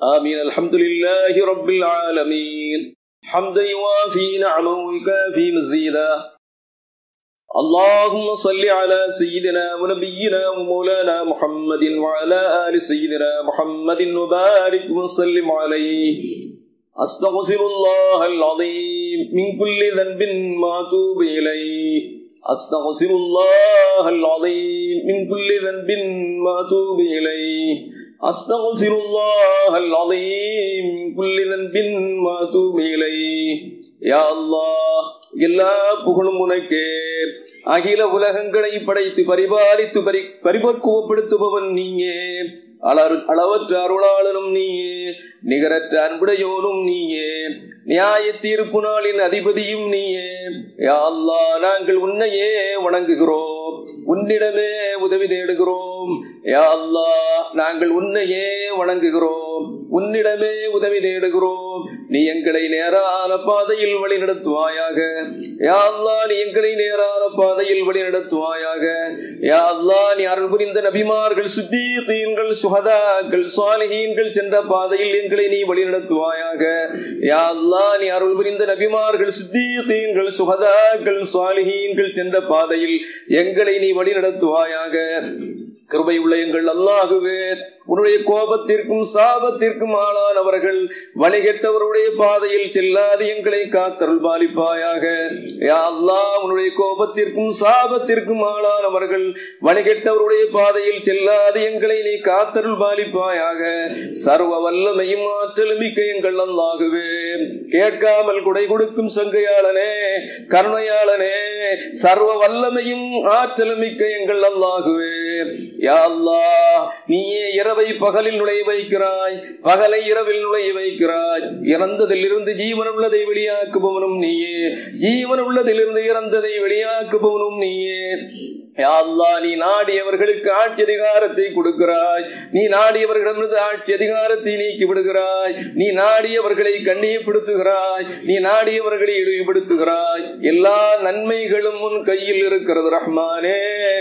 آمين الحمد لله رب العالمين حمدا يوافي نعمه ويكافي مزيدا اللهم صل على سيدنا ونبينا ومولانا محمد وعلى آل سيدنا محمد وبارك وسلم عليه أستغفر الله العظيم من كل ذنب ما أتوب إليه أستغفر الله العظيم من كل ذنب ما أتوب إليه أستغفر الله العظيم من كل ذنب ما أتوب إليه يا الله எல்லா புகழும் உனக்கே அகில உலகங்களை படைத்து பரிபாலித்து பரி பரிபக்குவப்படுத்துபவன் நீயே அளறு அளவற்ற அருளாளனும் நீயே நிகரற்ற அன்புடையோனும் நீயே நியாய தீர்ப்பு நாளின் அதிபதியும் நீயே யா அல்லாஹ் நாங்கள் உன்னையே வணங்குகிறோம் உன்னிடமே உதவி தேடுகிறோம் யா அல்லாஹ் நாங்கள் உன்னையே வணங்குகிறோம் உன்னிடமே உதவி தேடுகிறோம் நீ எங்களை நேரான பாதையில் வழி நடத்துவாயாக யா அல்லாஹ் நீ எங்களை நேரான பாதையில் வழி நடத்துவாயாக யா அல்லாஹ் நீ அருள் புரிந்த நபிமார்கள் சுத்தீகீன்கள் சுகதாக்கள் சாலிஹீன்கள் சென்ற பாதையில் எங்களை நீ வழி நடத்துவாயாக யா அல்லாஹ் நீ அருள் புரிந்த நபிமார்கள் சுத்தீகீன்கள் சுகதாக்கள் சாலிஹீன்கள் சென்ற பாதையில் எங்களை நீ வழி நடத்துவாயாக கிருபை உள்ள எங்கள் அல்லாகுவே உன்னுடைய கோபத்திற்கும் சாபத்திற்கும் ஆளானவர்கள் வழிகெட்டவருடைய பாதையில் செல்லாது எங்களை காத்தருள் பாலிப்பாயாக யா அல்லாஹ் உன்னுடைய கோபத்திற்கும் சாபத்திற்கும் ஆளானவர்கள் வழிகெட்டவருடைய பாதையில் செல்லாது எங்களை நீ காத்தருள் பாலிப்பாயாக சர்வ வல்லமையும் ஆற்றலும் மிக்க எங்கள் அல்லாகுவே கேட்காமல் குடை கொடுக்கும் சங்கையாளனே கருணையாளனே சர்வ வல்லமையும் ஆற்றலும் மிக்க எங்கள் அல்லாகுவே யா அல்லாஹ் நீயே இரவை பகலில் நுழைய வைக்கிறாய் பகலை இரவில் நுழைய வைக்கிறாய் இறந்ததிலிருந்து ஜீவன் உள்ளதை வெளியாக்குபவனும் நீயே ஜீவன் உள்ளதிலிருந்து இறந்ததை வெளியாக்குபவனும் நீயே யா அல்லாஹ் நீ நாடியவர்களுக்கு ஆட்சி அதிகாரத்தை கொடுக்கிறாய் நீ நாடியவர்களிடமிருந்து ஆட்சி அதிகாரத்தை நீக்கி விடுகிறாய் நீ நாடியவர்களை கண்ணியப்படுத்துகிறாய் நீ நாடியவர்களை இழிவுபடுத்துகிறாய் எல்லா நன்மைகளும் உன் கையில் இருக்கிறது ரஹ்மானே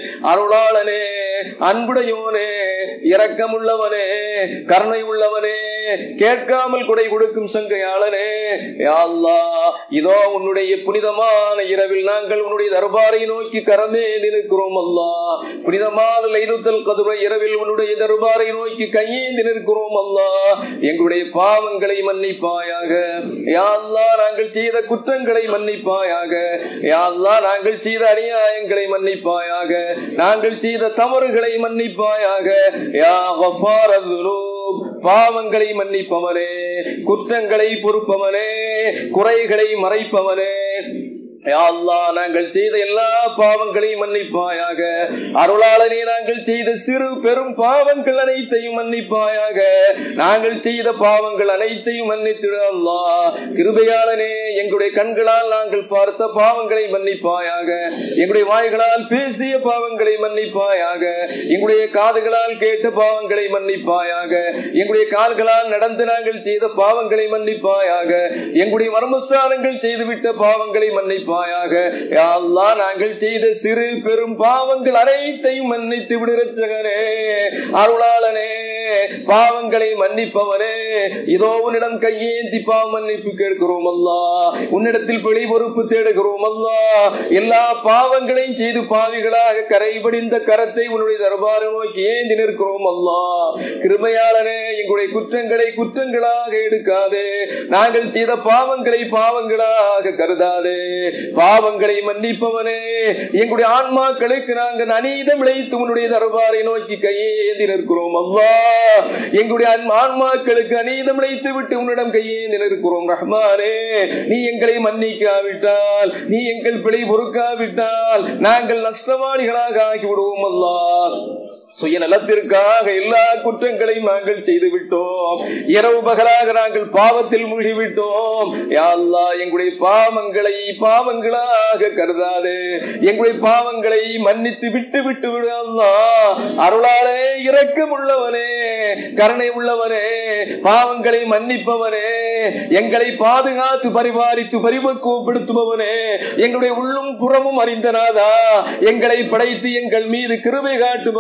அருளாளனே அன்புடையோனே இரக்கமுள்ளவனே கருணை உள்ளவனே கேட்காமல் கொடை கொடுக்கும் சங்கையாளனே யா அல்லாஹ் இதோ உன்னுடைய புனிதமான இரவில் நாங்கள் உன்னுடைய தர்பாரை நோக்கி கரமே நிற்கிறோம் அல்லா புனிதமான லைருத்தல் கதுரை இரவில் உன்னுடைய தர்பாரை நோக்கி கையேந்தி நிற்கிறோம் அல்லா எங்களுடைய பாவங்களை மன்னிப்பாயாக யா அல்லாஹ் நாங்கள் செய்த குற்றங்களை மன்னிப்பாயாக யா அல்லாஹ் நாங்கள் செய்த அநியாயங்களை மன்னிப்பாயாக நாங்கள் செய்த தவறுகளை மன்னிப்பாயாக யா கஃபார் அத்னூப் பாவங்களை மன்னிப்பவனே குற்றங்களை பொறுப்பவனே குறைகளை மறைப்பவனே யா அல்லாஹ் நாங்கள் செய்த எல்லா பாவங்களையும் மன்னிப்பாயாக அருளாளனே நாங்கள் செய்த சிறு பெரும் பாவங்கள் அனைத்தையும் மன்னிப்பாயாக நாங்கள் செய்த பாவங்கள் அனைத்தையும் மன்னித்திடு அல்லாஹ் கிருபையாளனே எங்களுடைய கண்களால் நாங்கள் பார்த்த பாவங்களை மன்னிப்பாயாக எங்களுடைய வாய்களால் பேசிய பாவங்களை மன்னிப்பாயாக எங்களுடைய காதுகளால் கேட்ட பாவங்களை மன்னிப்பாயாக எங்களுடைய கால்களால் நடந்து நாங்கள் செய்த பாவங்களை மன்னிப்பாயாக எங்களுடைய மர்மஸ்தானங்கள் செய்துவிட்ட பாவங்களை மன்னிப்பாயாக யா அல்லாஹ் நாங்கள் செய்த சிறு பெரும் பாவங்கள் அனைத்தையும் மன்னித்து விடு ரட்சகனே அருளாளனே பாவங்களை மன்னிப்பவனே இதோ உன்னிடம் கையேந்தி பாவ மன்னிப்பு கேட்கிறோம் அல்லா உன்னிடத்தில் பிழை பொறுப்பு தேடுகிறோம் அல்லா எல்லா பாவங்களையும் செய்து பாவிகளாக கரைபடிந்த கரத்தை உன்னுடைய தர்பாரை நோக்கி ஏந்தி நிற்கிறோம் அல்லா கிருமையாளனே எங்களுடைய குற்றங்களை குற்றங்களாக எடுக்காதே நாங்கள் செய்த பாவங்களை பாவங்களாக கருதாதே பாவங்களை மன்னிப்பவனே எங்களுடைய ஆன்மாக்களுக்கு நாங்கள் அநீதம் இழைத்து உன்னுடைய தர்பாரை நோக்கி கையேந்தி நிற்கிறோம் அல்லா எங்களுடைய ஆன்மாக்களுக்கு அநீதம் இழைத்து விட்டு உன்னிடம் கையேந்தி நிற்கிறோம் ரஹ்மானே நீ எங்களை மன்னிக்காவிட்டால் நீ எங்கள் பிழை பொறுக்காவிட்டால் நாங்கள் நஷ்டவாளிகளாக ஆகி விடுவோம் அல்லா சுயநலத்திற்காக எல்லா குற்றங்களையும் நாங்கள் செய்து விட்டோம் இரவு பகலாக நாங்கள் பாவத்தில் மூழ்கிவிட்டோம் யா அல்லாஹ் எங்களுடைய பாவங்களை பாவங்களாக கருதாதே எங்களுடைய பாவங்களை மன்னித்து விட்டு விட்டு விடு அல்லாஹ் அருளாளனே இரக்கம் உள்ளவனே கருணை உள்ளவனே பாவங்களை மன்னிப்பவனே எங்களை பாதுகாத்து பரிபாலித்து பரிபக்குவப்படுத்துபவனே எங்களுடைய உள்ளும் புறமும் அறிந்தனாதா எங்களை படைத்து எங்கள் மீது கிருபை காட்டுபவனே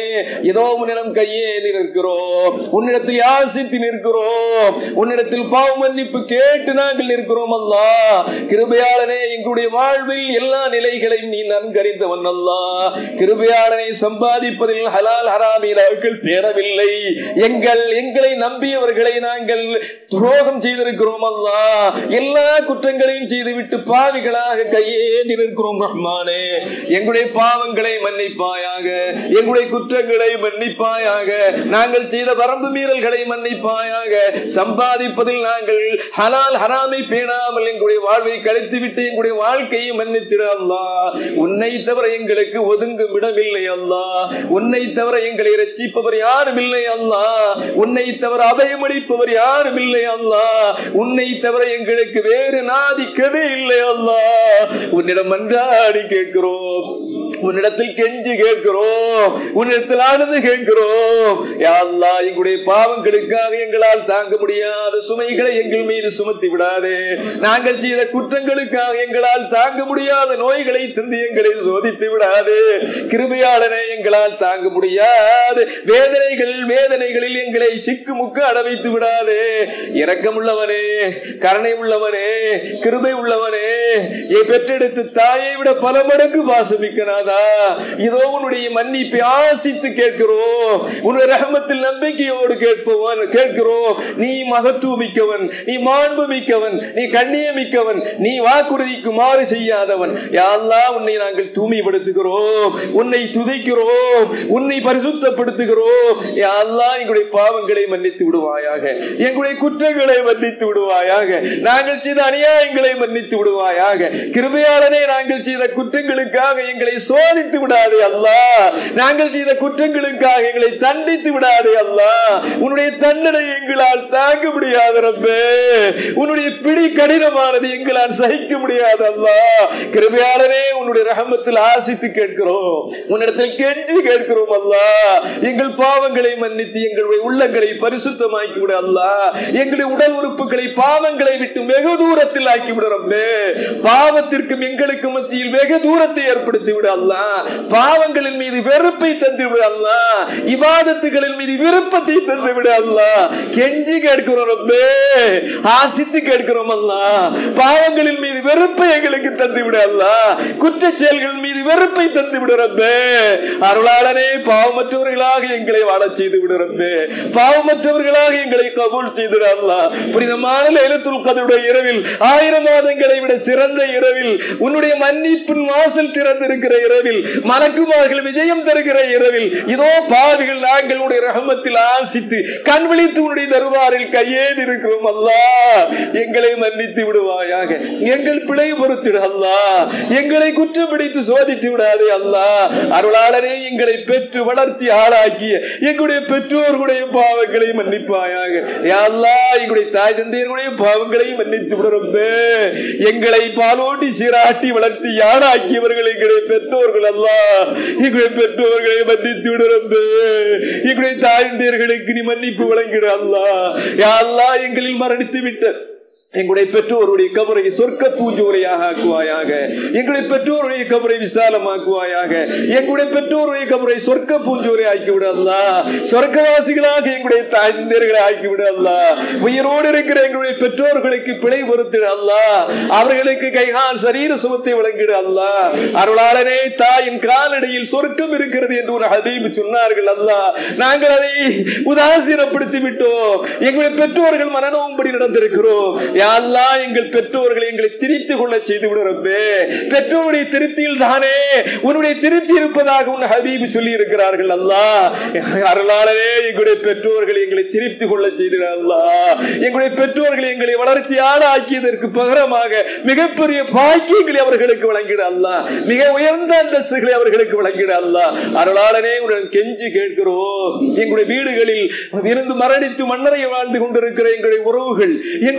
ஏதோ உன்னிடம் கையேந்தி நிற்கிறோம் உன்னிடத்தில் யாசித்து நிற்கிறோம் உன்னிடத்தில் பாவ மன்னிப்பு கேட்டு நாங்கள் நிற்கிறோம் அல்லா கிருபையாளனே எங்களுடைய வாழ்வில் எல்லா நிலைகளையும் நீ நன்கறிந்தவன் அல்லா கிருபையாளனை சம்பாதிப்பதில் ஹலால் ஹராமீனாக்கள் பேரவில்லை எங்கள் எங்களை நம்பியவர்களை நாங்கள் துரோகம் செய்திருக்கிறோம் அல்லா எல்லா குற்றங்களையும் செய்துவிட்டு பாவிகளாக கையேந்தி நிற்கிறோம் ரஹ்மானே எங்களுடைய பாவங்களை மன்னிப்பாயாக எங்களுடைய குற்றங்களை மன்னிப்பாயாக நாங்கள் செய்த வரம்பு மீறல்களை மன்னிப்பாயாக சம்பாதிப்பதில் நாங்கள் ஹலால் ஹராமை பேணாமல் எங்களுடைய வாழ்வை கழித்து விட்டு எங்களுடைய வாழ்க்கையை மன்னித்திட அல்லா உன்னை தவிர எங்களுக்கு ஒதுங்கும் இடமில்லை அல்லா உன்னை தவிர எங்களை ரட்சிப்பவர் யாரும் இல்லை அல்லா உன்னை தவிர அபயமளிப்பவர் யாரும் இல்லை அல்லா உன்னை தவிர எங்களுக்கு வேறு நாதிக்கவே இல்லை அல்லா உன்னிடம் மன்றாடி கேட்கிறோம் உன்னிடத்தில் கெஞ்சி கேட்கிறோம் உன்னிடத்தில் அழுது கேட்கிறோம் யா அல்லாஹ் எங்களுடைய பாவங்களுக்காக எங்களால் தாங்க முடியாத சுமைகளை எங்கள் மீது சுமத்தி விடாதே நாங்கள் செய்த குற்றங்களுக்காக எங்களால் தாங்க முடியாத நோய்களை தந்து எங்களை சோதித்து விடாதே கிருபையாளனே எங்களால் தாங்க முடியாது வேதனைகள் வேதனைகளில் எங்களை சிக்கு முக்கு அடவைத்து விடாதே இரக்கமுள்ளவனே கருணை உள்ளவனே கிருபை உள்ளவனே என் பெற்றெடுத்து தாயை விட பல மடங்கு பாசமிக்கனாதா இதோ உன்னுடைய மன்னிப்பை ஆசித்து கேட்கிறோம் உன்னுடைய ரஹமத்தில் நம்பிக்கையோடு கேட்பவன் கேட்கிறோம் நீ மகத்துவமிக்கவன் நீ மாண்பு மிக்கவன் நீ கண்ணிய மிக்கவன் நீ வாக்குறுதிக்கு மாறு செய்யாதவன் யாழ்லா உன்னை நாங்கள் தூய்மைப்படுத்துகிறோம் உன்னை துதைக்கிறோம் உன்னை பரிசுத்தப்படுத்துகிறோம் யாழ்லா எங்களுடைய பாவங்களை மன்னித்து விடுவாயாக எங்களுடைய குற்றங்களை மன்னித்து விடுவாயாக நாங்கள் செய்த அநியாயங்களை மன்னித்து விடுவாயாக கிருபையாளனே நாங்கள் செய்த குற்றங்களுக்காக எங்களை சோதித்து விடாதே அல்லா நாங்கள் செய்த குற்றங்களுக்காக எங்களை தண்டித்து விடாதே அல்லா உன்னுடைய தண்டனை எங்களால் தாங்க முடியாது ரப்பே உன்னுடைய பிடி கடினமானது எங்களால் சகிக்க முடியாது அல்லா கிருபையாளனே உன்னுடைய ரகமத்தில் ஆசித்து கேட்கிறோம் உன்னிடத்தில் கெஞ்சி கேட்கிறோம் அல்லா எங்கள் பாவங்களை மன்னித்து எங்களுடைய உள்ளங்களை பரிசுத்தமாக்கி விட அல்லா எங்களுடைய உடல் உறுப்புகளை பாவங்களை விட்டு வெகு தூரத்தில் ஆக்கி விட ரப்பே பாவத்திற்கும் எங்களுக்கு மத்தியில் வெகு தூரத்தை ஏற்படுத்தி விட அல்லா பாவங்களின் மீது வெறுப்பை தந்து விட அல்லா இபாதத்துகளின் மீது விருப்பத்தை தந்து விட அல்லா கெஞ்சி கேட்கிறோம் ரப்பே ஆசித்து கேட்கிறோம் அல்லா பாவங்களின் மீது வெறுப்பை எங்களுக்கு தந்து விட அல்லா குற்ற செயல்கள் மீது வெறுப்பை தந்து விட ரப்பே அருளாளனே பாவமற்றவர்களாக எங்களை வாழச் செய்து விட ரப்பே பாவமற்றவர்களாக எங்களை கபூல் செய்து அல்லா புனிதமான லைலத்துல் கதருடைய இரவில் ஆயிரம் மாதங்களை விட சிறந்த இரவில் உன்னுடைய மன்னிப்பின் வாசல் திறந்திருக்கிற இரவில் மலக்குமார்கள் விஜயம் தருகிற இரவில் இதோ பாவிகள் நாங்கள் உடைய ரகமத்தில் ஆசித்து கண் விழித்து உன்னுடைய தருவாரில் கையேறி இருக்கிறோம் அல்லா எங்களை மன்னித்து விடுவாயாக எங்கள் பிழை பொறுத்திடு அல்லா எங்களை குற்றம் பிடித்து சோதித்து விடாதே அல்லா அருளாளரே எங்களை பெற்று வளர்த்தி ஆளாக்கிய எங்களுடைய பெற்றோர்களுடைய பாவங்களை மன்னிப்பாயாக யா அல்லாஹ் எங்களுடைய தாய் தந்தையர்களுடைய பாவங்களையும் மன்னித்து விடுறப்பே எங்களை பாலோட்டி சீராட்டி வளர்த்தி யாராக்கியவர்கள் எங்களுடைய பெற்றோர்கள் அல்ல எங்களுடைய பெற்றோர்களை மன்னித்து விடுறப்பே எங்களுடைய தாய் தந்தையர்களுக்கு நீ மன்னிப்பு வழங்கிடு அல்லா யா அல்லாஹ் எங்களில் மரணித்து விட்ட எங்களுடைய பெற்றோருடைய கபரை சொர்க்க பூஞ்சோலையாக ஆக்குவாயாக எங்களுடைய பெற்றோருடைய கபரை விசாலமாக்குவாயாக எங்களுடைய பெற்றோருடைய கபரை சொர்க்க பூஞ்சோலை ஆக்கிவிட அல்லா சொர்க்கவாசிகளாக எங்களுடைய தாய்ந்தர்களை ஆக்கிவிட அல்லா உயிரோடு இருக்கிற எங்களுடைய பெற்றோர்களுக்கு பிழை பொறுத்திட அல்லா அவர்களுக்கு கைகால் சரீர சுகத்தை வழங்கிட அல்லா அருளாளனே தாயின் காலடியில் சொர்க்கம் இருக்கிறது என்று ஒரு ஹபீப் சொன்னார்கள் அல்லா நாங்கள் அதை உதாசீனப்படுத்தி விட்டோம் எங்களுடைய பெற்றோர்கள் மனநோம்படி நடந்திருக்கிறோம் யாழ்லா எங்கள் பெற்றோர்கள் எங்களை திரித்து கொள்ள செய்து விடுறப்பே பெற்றோருடைய திருப்தியில் தானே உன்னுடைய திருப்தி இருப்பதாக உன் ஹபீப் சொல்லி இருக்கிறார்கள் அல்லா அருளாளரே எங்களுடைய பெற்றோர்கள் எங்களை திருப்தி கொள்ள செய்திடல்லா எங்களுடைய பெற்றோர்கள் எங்களை வளர்த்தி ஆளாக்கியதற்கு பகரமாக மிகப்பெரிய பாக்கியங்களை அவர்களுக்கு வழங்கிட அல்லா மிக உயர்ந்த அந்தஸ்துகளை அவர்களுக்கு வழங்கிட அல்லா அருளாளனே உடன் கெஞ்சி கேட்கிறோம் எங்களுடைய வீடுகளில் இருந்து மரணித்து மன்னரை வாழ்ந்து கொண்டிருக்கிற எங்களுடைய உறவுகள் எங்களுடைய சொந்த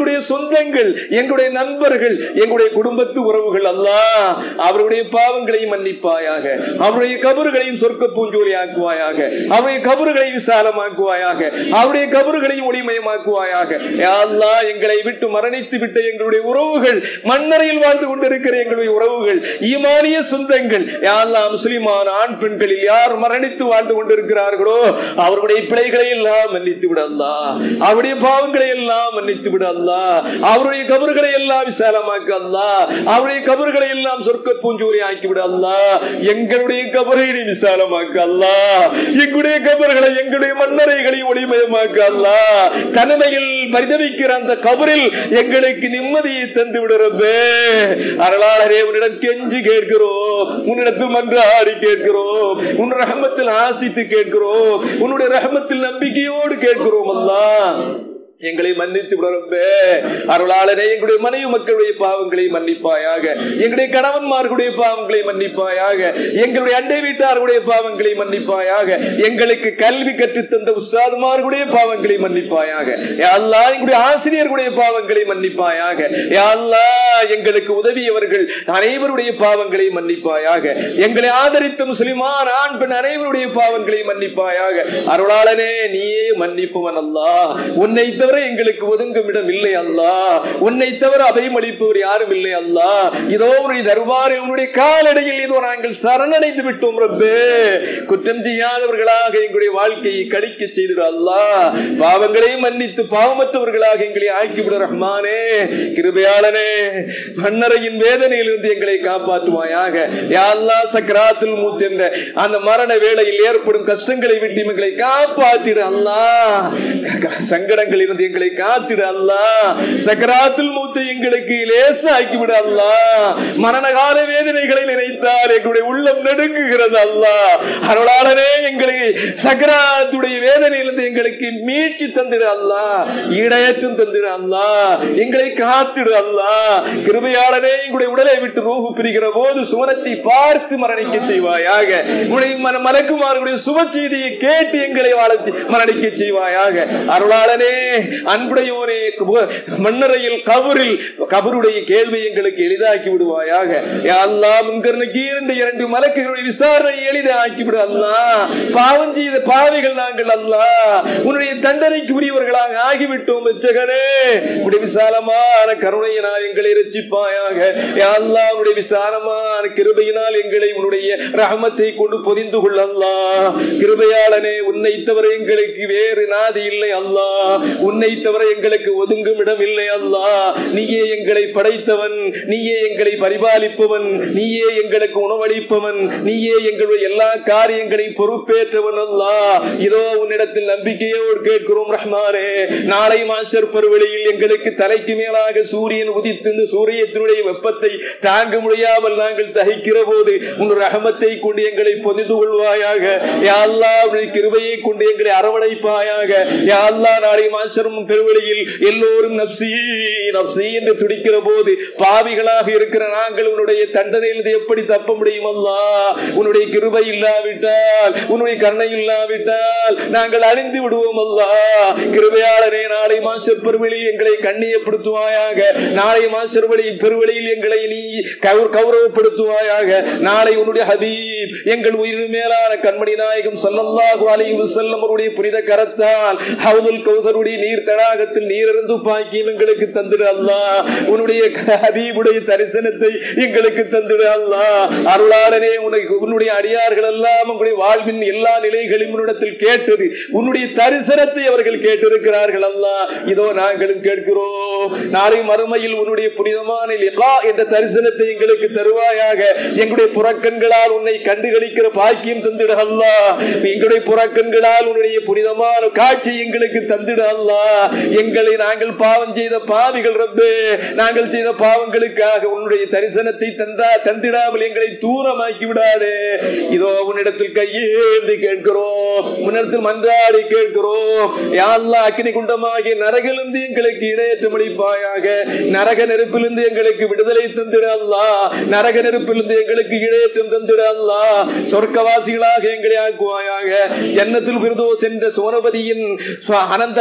சொந்தங்கள் எங்களுடைய நண்பர்கள் எங்களுடைய குடும்பத்து உறவுகள் அல்லாஹ் அவருடைய பாவங்களையும் மன்னிப்பாயாக அவருடைய கபறுகளையும் சொர்க்க பூஞ்சோலி ஆக்குவாயாக அவருடைய கபறுகளை விசாலமாக்குவாயாக அவருடைய கபறுகளையும் ஒளிமயமாக்குவாயாக யா அல்லாஹ் எங்களை விட்டு மரணித்து விட்ட எங்களுடைய உறவுகள் மண்ணறையில் வாழ்ந்து கொண்டிருக்கிற எங்களுடைய உறவுகள் ஈமானிய சொந்தங்கள் யா அல்லாஹ் முஸ்லிமான ஆண் பெண்களில் யார் மரணித்து வாழ்ந்து கொண்டிருக்கிறார்களோ அவருடைய பிழைகளை எல்லாம் மன்னித்து விட அல்லாஹ் அவருடைய பாவங்களை எல்லாம் மன்னித்து விட அல்லாஹ் அவருடைய கபறுகளை எல்லாம் விசாலமாக்கு அல்லாஹ் அவருடைய கபறுகளை எல்லாம் சொர்க்க பூஞ்சோரி ஆக்கி விட அல்லாஹ் எங்களுடைய கபரை நீ விசாலமாக்கு அல்லாஹ் எங்களுடைய கபர்களை எங்களுடைய மண்ணறைகளை ஒளிமயமாக்க அல்லாஹ் தனிமையில் பரிதவிக்கிற அந்த கபரில் எங்களுக்கு நிம்மதியை தந்து விடுறப்பே அருளாளரே உன்னிடம் கெஞ்சி கேட்கிறோம் உன்னிடத்தில் மன்றாடி கேட்கிறோம் உன் ரஹமத்தில் ஆசித்து கேட்கிறோம் உன்னுடைய ரஹமத்தில் நம்பிக்கையோடு கேட்கிறோம் அல்லாஹ் எங்களை மன்னித்து விடறப்பே அருளாளனே எங்களுடைய மனைவி மக்களுடைய பாவங்களை மன்னிப்பாயாக எங்களுடைய கணவன்மார்களுடைய பாவங்களை மன்னிப்பாயாக எங்களுடைய அண்டை வீட்டார்களுடைய பாவங்களை மன்னிப்பாயாக எங்களுக்கு கல்வி கற்றுத் தந்த உஸ்தாதுமார்களுடைய பாவங்களை மன்னிப்பாயாக யா அல்லாஹ் எங்களுடைய ஆசிரியர்களுடைய பாவங்களை மன்னிப்பாயாக யா அல்லாஹ் எங்களுக்கு உதவியவர்கள் அனைவருடைய பாவங்களை மன்னிப்பாயாக எங்களை ஆதரித்த முஸ்லிமான் ஆண் பெண் அனைவருடைய பாவங்களை மன்னிப்பாயாக அருளாளனே நீயே மன்னிப்பவன் அல்லாஹ் உன்னை தவிர எங்களுக்கு ஒதுங்கும் இடம் இல்லை அல்லாஹ் உன்னை தவிர அபயம் அளிப்பவர் யாரும் இல்லை அல்லாஹ் இதோ உன்னுடைய தர்பாரை உன்னுடைய காலடையில் இதோ நாங்கள் சரணடைந்து விட்டோம் ரப்பே குற்றம் செய்யாதவர்களாக எங்களுடைய வாழ்க்கையை கழிக்க செய்திட அல்லாஹ் பாவங்களை மன்னித்து பாவமற்றவர்களாக எங்களை ஆக்கிவிட ரஹ்மானே கிருபையாளனே மன்னரையின் வேதனையிலிருந்து எங்களை காப்பாற்றுவாயாக யா அல்லாஹ் சக்கராத்தில் மூத் என்ற அந்த மரண வேளையில் ஏற்படும் கஷ்டங்களை விட்டு எங்களை காப்பாற்றிடு அல்லாஹ் சங்கடங்களில் இருந்து எங்களை காத்திடு அல்லாஹ் சக்கராத்தில் மூத்த எங்களுக்கு லேசாக்கி விடு அல்லாஹ் மரணகால வேதனைகளை நினைத்தால் எங்களுடைய உள்ளம் நடுங்குகிறது அல்லாஹ் அருளாளனே எங்களை சக்கராத்துடைய வேதனையிலிருந்து எங்களுக்கு மீட்சி தந்திடு அல்லாஹ் ஈடையற்றும் தந்திடு அல்லாஹ் எங்களை காத்திடு அல்லாஹ் கிருபையாளனே எங்களுடைய உடலை விட்டு ரூஹு பிரிகிற போது சுவனத்தை பார்த்து மரணிக்க செய்வாயாக உடைய மன மலக்குமார்களுடைய சுப செய்தியை கேட்டு எங்களை வாழ மரணிக்க செய்வாயாக அருளாளனே அன்புடையோனே குப- மண்ணறையில் கபரில் கபருடைய கேள்வி எங்களுக்கு எளிதாக்கி விடுவாயாக யா அல்லாஹ் முன்கர்ணுக்கு இரண்டு இரண்டு மலக்குகளுடைய விசாரணை எளிதாக்கி விடு அல்லாஹ் பாவம் செய்த பாவிகள் நாங்கள் அல்லாஹ் உன்னுடைய தண்டனைக்கு உரியவர்களாக ஆகிவிட்டோம் வெச்சகனே உடைய விசாலமான கருணையினால் எங்களை ரட்சிப்பாயாக யா அல்லாஹ் உன்னுடைய விசாலமான கிருபையினால் எங்களை உன்னுடைய ரஹமத்தை கொண்டு பொதிந்து கொள்ள அல்லாஹ் கிருபையாளனே உன்னை தவிர எங்களுக்கு வேறு நாதி இல்லை அல்லாஹ் உன்னை தவிர எங்களுக்கு ஒதுங்கும் இடம் இல்லை அல்லாஹ் நீயே எங்களை படைத்தவன் நீயே எங்களை பரிபாலிப்பவன் நீயே எங்களுக்கு உணவளிப்பவன் நீயே எங்களுடைய எல்லா காரியங்களை பொறுப்பேற்றவன் அல்லாஹ் இதோ உன்னிடத்தில் நம்பிக்கையோடு கேட்கிறோம் ரஹ்மானே நாளை மாசர் பருவெளியில் எங்களுக்கு தலைக்கு மேலாக சூரியன் உதித்து இந்த சூரியத்தினுடைய வெப்பத்தை தாங்க முடியாமல் நாங்கள் தகிக்கிற போது உன் ரஹமத்தை கொண்டு எங்களை பொதிந்து கொள்வாயாக யா அல்லாஹ் உன்னுடைய கிருபையை கொண்டு எங்களை அரவணைப்பாயாக யா அல்லாஹ் நாளை மாசரும் பெருவெளியில் எல்லோரும் நப்சி நப்சி என்று துடிக்கிற போது பாவிகளாக இருக்கிற நாங்கள் உன்னுடைய தண்டனையிலிருந்து எப்படி தப்ப முடியும் அல்லாஹ் உன்னுடைய கிருபை இல்லாவிட்டால் உன்னுடைய கருணை இல்லாவிட்டால் நாங்கள் அழிந்து விடுவோம் அல்லாஹ் கிருபையாளரே நாளை மாசர் பெருவெளியில் எங்களை கண்ணியப்படுத்துவாயாக நாளை மாசர் வழி பெருவெளியில் எங்களை நீ கௌர- கௌரவப்படுத்துவாயாக நாளை உன்னுடைய ஹபீப் எங்கள் உயிர் மேலான கண்மணி நாயகம் ஸல்லல்லாஹு அலைஹி வஸல்லம் அவருடைய புனித கரத்தால் ஹவுதுல் கௌசருடைய நீர் தடாகத்தில் நீரிருந்து பாக்கியம் எங்களுக்கு தந்திடு அல்லாஹ் உன்னுடைய ஹபீபுடைய தரிசனத்தை எங்களுக்கு தந்திடு அல்லாஹ் அருளாளனே உனக்கு உன்னுடைய அடியார்கள் எல்லாம் உங்களுடைய வாழ்வின் எல்லா நிலைகளையும் உன்னிடத்தில் கேட்டது உன்னுடைய தரிசனத்தை அவர்கள் கேட்டிருக்கிறார்கள் அல்லாஹ் இதோ நாங்களும் கேட்கிறோம் நாளை மறுமையில் உன்னுடைய புனிதமான லிகா என்ற தரிசனத்தை எங்களுக்கு தருவாயாக எங்களுடைய புறக்கண்களால் உன்னை கண்டுகளிக்கிற பாக்கியம் தந்திட அல்லாஹ் எங்களுடைய புறக்கண்களால் உன்னுடைய புனிதமான காட்சி எங்களுக்கு தந்திட அல்லாஹ் எங்களை நாங்கள் பாவம் செய்த பாவிகள் ரப்பே நாங்கள் செய்த பாவங்களுக்காக உன்னுடைய தரிசனத்தை தந்தா தந்திடாமல் எங்களை தூரமாக்கி விடாதே இதோ உன்னிடத்தில் கையேந்தி கேட்கிறோம் உன்னிடத்தில் மன்றாடி கேட்கிறோம் யாழ்லா அக்கினி குண்டமாகிய நரகிலிருந்து எங்களுக்கு இடையேற்றம் அளிப்பாயாக நரக நெருப்பிலிருந்து எங்களுக்கு விடுதலை தந்திட அல்லா நரக நெருப்பிலிருந்து எங்களுக்கு இடையேற்றம் தந்திட அல்லா சொர்க்கவாசிகளாக எங்களை ஆக்குவாயாக ஜன்னத்துல் பிரதோஸ் என்ற சோனபதியின் ஸ்வ- அனந்தரக்காரர்கள்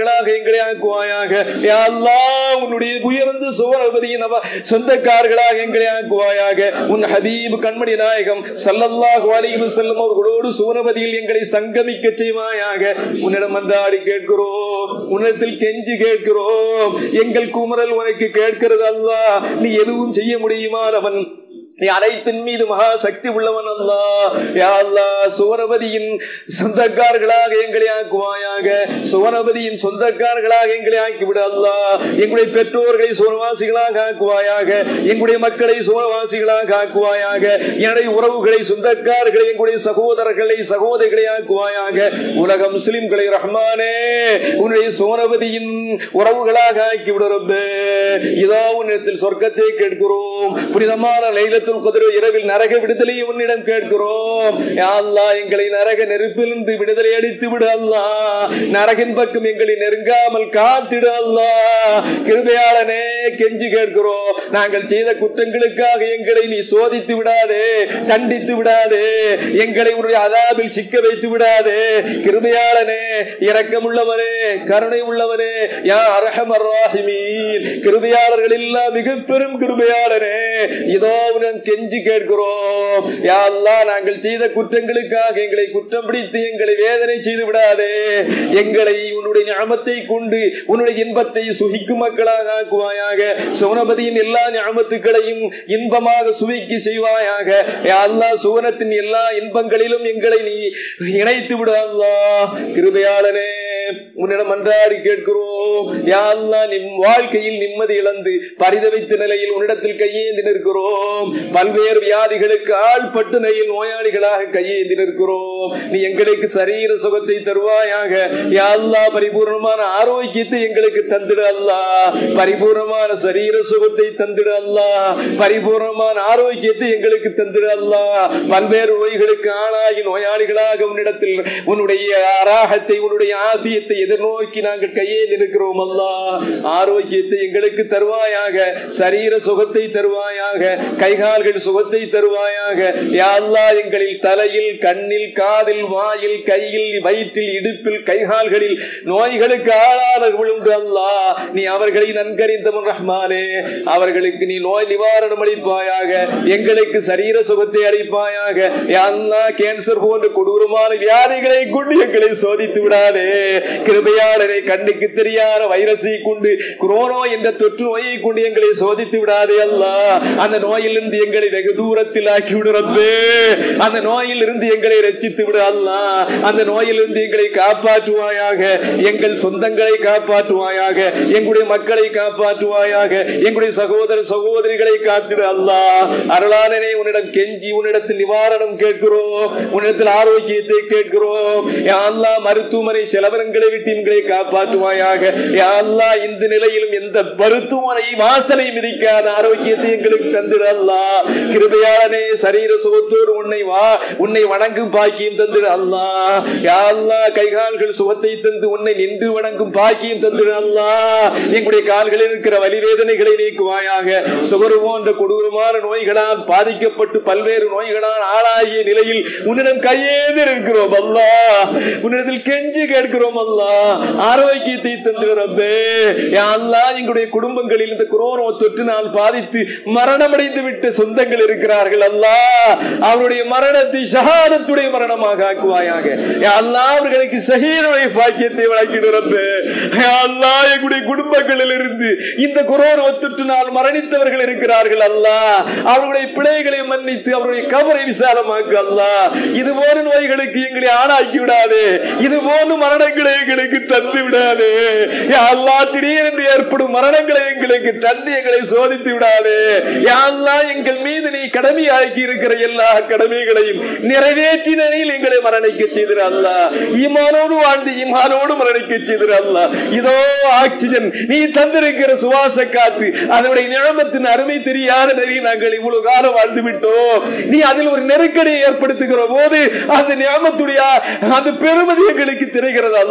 சொந்தக்காரர்களாக எங்களை ஆக்குவாயாக யா அல்லாஹ் உன்னுடைய உயர்ந்த சுவரபதியின் அவ சொந்தக்காரர்களாக எங்களை ஆக்குவாயாக உன் ஹபீப் கண்மணி நாயகம் சல்லல்லாஹு அலைஹி வஸல்லம் அவர்களோடு சுவனபதியில் எங்களை சங்கமிக்க செய்வாயாக உன்னிடம் மன்றாடி கேட்கிறோம் உன்னிடத்தில் கெஞ்சி கேட்கிறோம் எங்கள் குமரல் உனக்கு கேட்கிறது அல்லாஹ் நீ எதுவும் செய்ய முடியுமானவன் நீ அனைத்தின் மீது மகா சக்தி உள்ளவன் அல்லா யா அல்லா சுவனபதியின் சொந்தக்காரர்களாக எங்களை ஆக்குவாயாக சுவனபதியின் சொந்தக்காரர்களாக எங்களை ஆக்கிவிடு அல்லா எங்களுடைய பெற்றோர்களை சுவனவாசிகளாக ஆக்குவாயாக எங்களுடைய மக்களை சுவனவாசிகளாக ஆக்குவாயாக என்னுடைய உறவுகளை சொந்தக்காரர்களை எங்களுடைய சகோதரர்களை சகோதரிகளை ஆக்குவாயாக உலக முஸ்லிம்களை ரஹ்மானே உன்னுடைய சுவனபதியின் உறவுகளாக ஆக்கிவிடு ரப்பே இதோ உன்னிடத்தில் சொர்க்கத்தை கேட்கிறோம் புனிதமான லைலத்துல் குதிரை இரவில் நரக விடுதலை உன்னிடம் கேட்கிறோம் யா அல்லாஹ் எங்களை நரக நெருப்பிலிருந்து விடுதலை அளித்து விடு அல்லா நரகின் பக்கம் எங்களை நெருங்காமல் காத்திடு அல்லா கிருபையாளனே கெஞ்சி கேட்கிறோம் நாங்கள் செய்த குற்றங்களுக்காக எங்களை நீ சோதித்து விடாதே தண்டித்து விடாதே எங்களை உன்னுடைய அதாபில் சிக்க வைத்து விடாதே கிருபையாளனே இரக்கமுள்ளவனே கருணை உள்ளவனே யா அரஹமர் ராஹிமீன் கிருபையாளர்கள் எல்லாம் மிக பெரும் கிருபையாளனே இதோ உடன் கெஞ்சி கேட்கிறோம் யா அல்லாஹ் நாங்கள் செய்த குற்றங்களுக்காக எங்களை குற்றம் பிடித்து எங்களை வேதனை செய்து விடாதே எங்களை உன்னுடைய ஞாபத்தை கொண்டு உன்னுடைய இன்பத்தை சுகிக்கும் மக்களாக ஆக்குவாயாக சுவனபதியின் எல்லா ஞாபத்துக்களையும் இன்பமாக சுவைக்கு செய்வாயாக யா அல்லாஹ் சுவனத்தின் எல்லா இன்பங்களிலும் எங்களை நீ இணைத்து விடு அல்லாஹ் கிருபையாளனே உன்னிடம் மன்றாடி கேட்கிறோம் யா அல்லாஹ் நிம் வாழ்க்கையில் நிம்மதி இழந்து பரிதவித்த நிலையில் உன்னிடத்தில் கையேந்தி நிற்கிறோம் பல்வேறு வியாதிகளுக்கு ஆள்பட்டு நெய்யில் நோயாளிகளாக கையேந்தி நிற்கிறோம் நீ எங்களுக்கு சரீர சுகத்தை தருவாயாக யா அல்லாஹ் பரிபூர்ணமான ஆரோக்கியத்தை எங்களுக்கு தந்திடு அல்லாஹ் பரிபூர்ணமான சரீர சுகத்தை தந்திடு அல்லாஹ் பரிபூர்ணமான ஆரோக்கியத்தை எங்களுக்கு தந்திடு அல்லாஹ் பல்வேறு நோய்களுக்கு ஆளாகி நோயாளிகளாக உன்னிடத்தில் உன்னுடைய அராகத்தை உன்னுடைய ஆசியத்தை எதிர்நோக்கி நாங்கள் கையேந்தி நிற்கிறோம் அல்லாஹ் ஆரோக்கியத்தை எங்களுக்கு தருவாயாக சரீர சுகத்தை தருவாயாக கைகால்கள் சுகத்தை தருவாயாக யா அல்லாஹ் எங்களில் தலையில் கண்ணில் காதில் வாயில் கையில் வயிற்றில் இடுப்பில் கைகால்களில் நோய்களுக்கு ஆளானவர்கள் உண்டு அல்லாஹ் நீ அவர்களை நன்கறிந்தவன் ரஹ்மானே அவர்களுக்கு நீ நோய் நிவாரணம் அளிப்பாயாக எங்களுக்கு சரீர சுகத்தை அளிப்பாயாக யா அல்லாஹ் கேன்சர் போன்ற கொடூரமான வியாதிகளை கொண்டு எங்களை சோதித்து விடாதே கிருபையாளரை கண்ணுக்கு தெரியாத வைரஸை கொண்டு குரோனோ என்ற தொற்று நோயை கொண்டு எங்களை சோதித்து விடாதே அல்லாஹ் அந்த நோயிலிருந்து எங்களை வெகு தூரத்தில் ஆக்கி விடுறப்பே அந்த நோயிலிருந்து எங்களை ரச்சித்து விடு அல்லாஹ் அந்த நோயிலிருந்து எங்களை காப்பாற்றுவாயாக எங்கள் சொந்தங்களை காப்பாற்றுவாயாக எங்களுடைய மக்களை காப்பாற்றுவாயாக எங்களுடைய சகோதர சகோதரிகளை காத்திடு அல்லாஹ் அருளானனே உன்னிடம் கெஞ்சி உன்னிடத்தில் நிவாரணம் கேட்கிறோம் உன்னிடத்தில் ஆரோக்கியத்தை கேட்கிறோம் யா அல்லாஹ் மருத்துவமனை செலவரங்களை விட்டு எங்களை காப்பாற்றுவாயாக யா அல்லாஹ் இந்த நிலையிலும் எந்த மருத்துவமனை வாசலை மிதிக்காத ஆரோக்கியத்தை எங்களுக்கு தந்திடு அல்லாஹ் கிருபையாளனே சரீர சுகத்தோடு உன்னை வா உன்னை வணங்கும் பாக்கியம் தந்திடு அல்லாஹ் யா அல்லாஹ் கைகால்கள் சுகத்தை தந்து உன்னை நின்று வணங்கும் பாக்கியம் தந்திடு அல்லாஹ் எங்களுடைய கால்களில் இருக்கிற வலிவேதனைகளை நீக்குவாயாக சுகரு போன்ற கொடூரமான நோய்களால் பாதிக்கப்பட்டு பல்வேறு நோய்களால் ஆளாகிய நிலையில் உன்னிடம் கையேந்து இருக்கிறோம் அல்லா உன்னிடத்தில் கெஞ்சி கேட்கிறோம் அல்லா ஆரோக்கியத்தை தந்திடு ரப்பே யா அல்லாஹ் எங்களுடைய குடும்பங்களில் இந்த கொரோனா தொற்றினால் பாதித்து மரணமடைந்து விட்ட சொந்தங்கள் இருக்கிறார்கள் அல்லாஹ் அவருடைய மரணத்தை ஷஹாதத்துடைய மரணமாக ஆக்குவாயாக யா அல்லாஹ் அவர்களுக்கு ஷஹீதுடைய பாக்கியத்தை வழங்கிடுறப்பே யா அல்லாஹ் எங்களுடைய குடும்பங்களில் இருந்து இந்த கொரோனா தொற்றினால் மரணித்தவர்கள் இருக்கிறார்கள் அல்லாஹ் அவர்களுடைய பிழைகளை மன்னித்து அவருடைய கபரை விசாலமாக்கு அல்லாஹ் இது போன்ற நோய்களுக்கு எங்களை ஆளாக்கி விடாதே இது போன்ற மரணங்களை எங்களுக்கு தந்து விடாதே யா அல்லாஹ் திடீரென்று ஏற்படும் மரணங்களை எங்களுக்கு தந்து எங்களை சோதித்து விடாதே யா அல்லாஹ் எங்கள் மீது நீ கடமையாக்கி இருக்கிற எல்லா கடமைகளையும் நிறைவேற்றின நிலையில் எங்களை மரணிக்க செய்திரு அல்லாஹ் ஈமானோடு வாழ்ந்து ஈமானோடு மரணிக்க செய்திரு அல்லாஹ் இதோ ஆக்சிஜன் நீ தந்திருக்கிற சுவாச காற்று அதனுடைய நிழமத்தின் அருமை தெரியாத நிலையில் நாங்கள் இவ்வளவு காலம் வாழ்ந்து விட்டோம் நீ அதில் ஒரு நெருக்கடியை ஏற்படுத்துகிற போது அந்த நியமத்துடைய அந்த பெருமதி எங்களுக்கு தெரிகிறது அல்லாஹ்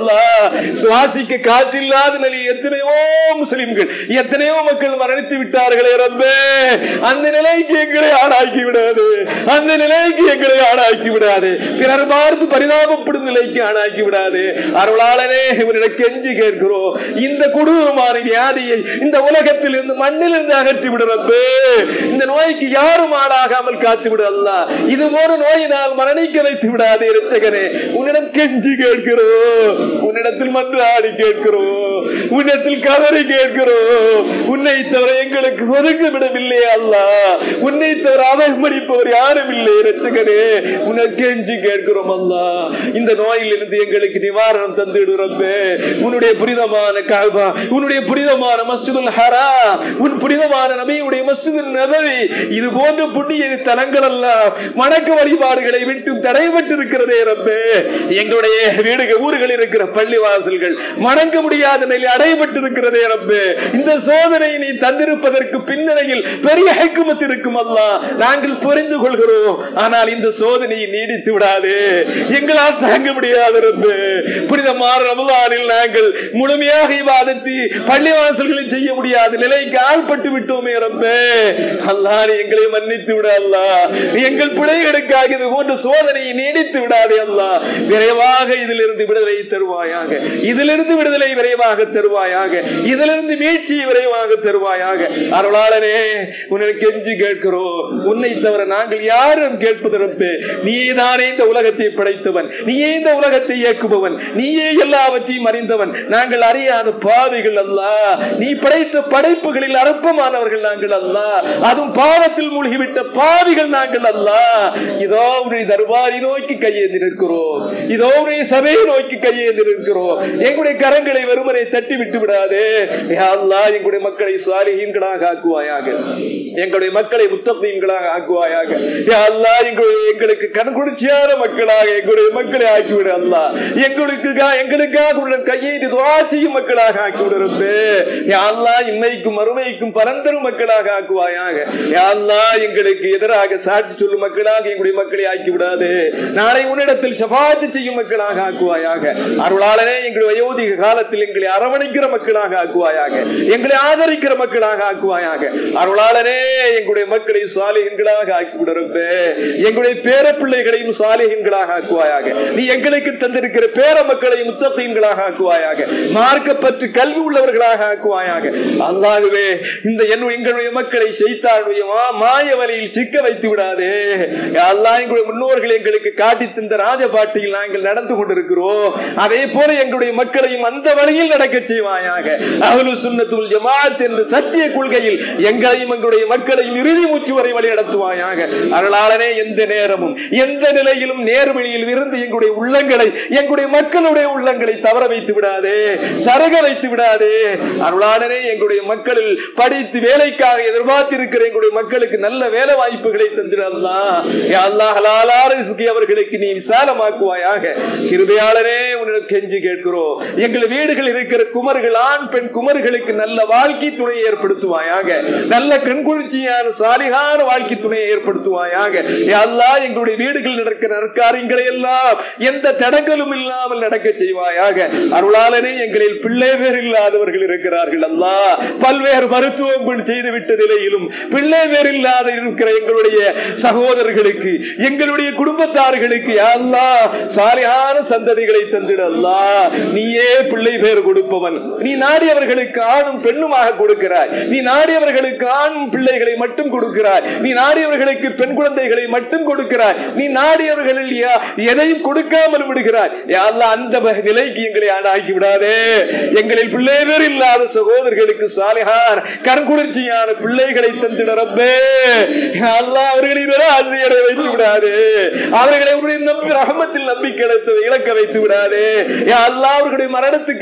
சுவாசிக்க காற்றில்லாத நிலை எத்தனையோ முஸ்லிம்கள் எத்தனையோ மக்கள் மரணித்து விட்டார்களே ரப்பே அந்த நிலைக்கு எங்களை ஆளாக்கி விடாது அந்த நிலைக்கு எங்களை ஆளாக்கி விடாது பிறர் பார்த்து பரிதாபப்படும் நிலைக்கு ஆளாக்கி விடாது அருளாளனே இவனிடம் கெஞ்சி கேட்கிறோம் இந்த கொடூரமான வியாதியை இந்த உலகத்தில் இருந்து மண்ணில் இருந்து அகற்றி விடு ரப்பே இந்த நோய்க்கு யாரும் ஆளாகாமல் காத்து விடு அல்லா இது போன்ற நோயினால் மரணிக்க வைத்து விடாதே இரட்சகனே உன்னிடம் கெஞ்சி கேட்கிறோம் உன்னிடத்தில் மன்றாடி கேட்கிறோம் உன்னிடத்தில் கதறி கேட்கிறோம் உன்னை தவிர எங்களுக்கு ஒதுங்க விடவில்லை அல்லா உன்னை தவிர அவமதிப்பவர் யாரும் இல்லை இரட்சகனே உன்னை கெஞ்சி கேட்கிறோம் அல்லா இந்த நோயிலிருந்து எங்களுக்கு நிவாரணம் தந்துடுறப்பே உன்னுடைய புனிதமான காபா உன்னுடைய புனிதமான மஸ்ஜிதுல் ஹரா உன் புனிதமான நபியுடைய மஸ்ஜிதுல் நபவி இது போன்ற புண்ணிய தலங்கள் எல்லாம் வணக்க வழிபாடுகளை விட்டு தடைபட்டிருக்கிறதே ரப்பே எங்களுடைய வீடுகள் ஊர்களில் இருக்கிற பள்ளி வாசல்கள் வணங்க முடியாத நிலையில் அடைபட்டிருக்கிறதே ரப்பே இந்த சோதனை நீ தந்திருப்பதற்கு பின்னணியில் பெரிய ஹைக்குமத் இருக்கும் அல்லா நாங்கள் புரிந்து கொள்கிறோம் ஆனால் இந்த சோதனையை நீடித்து விடாதே எங்களால் தாங்க முடியாது ரப்பே புனிதமான ரமலானில் நாங்கள் முழுமையாக இவாதத்தி பள்ளி வாசல்களில் செய்ய முடியாத நிலைக்கு ஆள்பட்டு விட்டோமே ரப்பே அல்லா நீ எங்களை மன்னித்து விட அல்லா எங்கள் பிழைகளுக்காக இது போன்ற சோதனையை நீடித்து விடாதே அல்லா விரைவாக இதிலிருந்து விடுதலை தருவாயாக இதிலிருந்து விடுதலை விரைவாக தருவாயாக இதிலிருந்து மீட்சியை விரைவாக தருவாயாக அருளாளனே உன்னை கெஞ்சி கேட்கிறோம் உன்னை தவிர நாங்கள் யாரும் கேட்பதற்கு நீயே தானே இந்த உலகத்தை படைத்தவன் நீயே இந்த உலகத்தை இயக்குபவன் நீயே எல்லாவற்றையும் அறிந்தவன் நாங்கள் அறியாத பாவிகள் அல்ல நீ படைத்த படைப்புகளில் அற்பமானவர்கள் நாங்கள் அல்ல அதுவும் பாவத்தில் மூழ்கிவிட்ட பாவிகள் நாங்கள் அல்ல இதோ உன்னுடைய தர்பாரி நோக்கி கையேந்தி நிற்கிறோம் இதோ உன்னுடைய சபையை நோக்கி கையேந்தி நிற்கிறோம் எங்களுடைய கரங்களை வெறுமனை தட்டி விட்டு விடாதே யா அல்லாஹ் எங்களுடைய மக்களை சாலிஹீன்களாக ஆக்குவாயாக எங்களுடைய மக்களை முத்தப்பீன்களாக ஆக்குவாயாக யா அல்லாஹ் எங்களுடைய எங்களுக்கு கண்குடிச்சியான மக்களாக எங்களுடைய மக்களை ஆக்கிவிடு அல்லாஹ் எங்களுக்கு எங்களுக்காக உடன் கையெழுத்து துவா செய்யும் மக்களாக ஆக்கிவிடுறப்பே யா அல்லாஹ் இன்னைக்கும் மறுமைக்கும் பரந்தரும் மக்களாக ஆக்குவாயாக யா அல்லாஹ் எங்களுக்கு எதிராக சாட்சி சொல்லும் மக்களாக எங்களுடைய மக்களை ஆக்கி விடாது நாளை உன்னிடத்தில் சபாத்து செய்யும் மக்களாக ஆக்குவாயாக அருளாளனே எங்களுடைய வயோதிக காலத்தில் எங்களை அரவணைக்கிற மக்களாக ஆக்குவாயாக எங்களை ஆதரிக்கிற மக்களாக ஆக்குவாயாக அருளாளனே எங்களுடைய மக்களை சாலிகன்களாக ஆக்கி விடுறப்பே எங்களுடைய பேர பிள்ளைகளையும் சாலிகன்களாக ஆக்குவாயாக நீ எங்களுக்கு தந்திருக்கிற பேர மக்களையும் முத்தத்தைன்களாக ஆக்குவாயாக மார்க்கப்பற்று கல்வி உள்ளவர்களாக ஆக்குவாயாக அல்லாகவே இந்த என் எங்களுடைய மக்களை செய்தாளுடைய மாய வலையில் சிக்க வைத்து விடாதே அல்லாஹ் எங்களுடைய முன்னோர்கள் எங்களுக்கு காட்டி தந்த ராஜபாட்டியில் நாங்கள் நடந்து கொண்டிருக்கிறோம் அதே போல எங்களுடைய மக்களையும் அந்த வழியில் நடக்க செய்வாயாக அகலு சுண்ணத்துல் ஜமாத் என்ற சத்திய கொள்கையில் எங்களையும் எங்களுடைய மக்களையும் இறுதி மூச்சு வரை வழி நடத்துவாயாக அருளாளனே எந்த நேரமும் எந்த நிலையிலும் நேர்வழியில் இருந்து எங்களுடைய உள்ளங்களை எங்களுடைய மக்களுடைய உள்ளங்களை தவற வைத்து விடாதே சரக வைத்து விடாதே அருளாளனே எங்களுடைய மக்களில் படித்து வேலைக்காக எதிர்பார்த்திருக்கிற எங்களுடைய மக்களுக்கு நல்ல வேலை வாய்ப்புகளை தந்திடலாம் அவர்களுக்கு நீ விசாலமாக்குவாயாக கிருபையாளரே உன்னிடம் கெஞ்சி கேட்கிறோம் எங்கள் வீடுகள் இருக்கிற குமர்கள் ஆண் பெண் குமர்களுக்கு நல்ல வாழ்க்கை துணையை ஏற்படுத்துவாயாக நல்ல கண்குளிர்ச்சியான சாலிகான வாழ்க்கை துணையை ஏற்படுத்துவாயாக அல்லா எங்களுடைய வீடுகள் நடக்கிற நற்காரியங்களை எல்லாம் எந்த தடங்களும் இல்லாமல் நடக்க செய்வாயாக அருளாளனே எங்களில் பிள்ளை பேர் இல்லாதவர்கள் இருக்கிறார்கள் அல்லா பல்வேறு மருத்துவம் செய்து விட்ட நிலையிலும் பிள்ளை பேர் இல்லாத இருக்கிற எங்களுடைய சகோதரர்களுக்கு எங்களுடைய குடும்பத்தார்களுக்கு அல்லா சாலியான சந்ததிகளை தந்திட அல்லா நீயே பிள்ளை பேர் கொடுப்பவன் நீ நாடியவர்களுக்கு ஆணும் பெண்ணுமாக கொடுக்கிறாய் நீ நாடியவர்களுக்கு ஆண் பிள்ளைகளை மட்டும் கொடுக்கிறாய் நீ நாடியவர்களுக்கு பெண் குழந்தைகளை மட்டும் கொடுக்கிறாய் நீ நாடியவர்களில் எதையும் கொடுக்காமல் விடுகிறாய் யாரெல்லாம் அந்த நிலைக்கு எங்களை ஆளாக்கி விடாதே எங்களில் பிள்ளை பேர் இல்லாத சகோதரர்களுக்கு சாலிஹான் கண்குளிர்ச்சியான பிள்ளைகளை தந்திட ரப்பே அல்லா அவர்களை ஆசையடை வைத்து விடாதே அவர்களை உன்னுடைய நம்பி ரகமத்தில் நம்பிக்கை இழக்க வைத்து விடாதே அல்லா அவர்களுடைய மரணத்துக்கு பின்னால்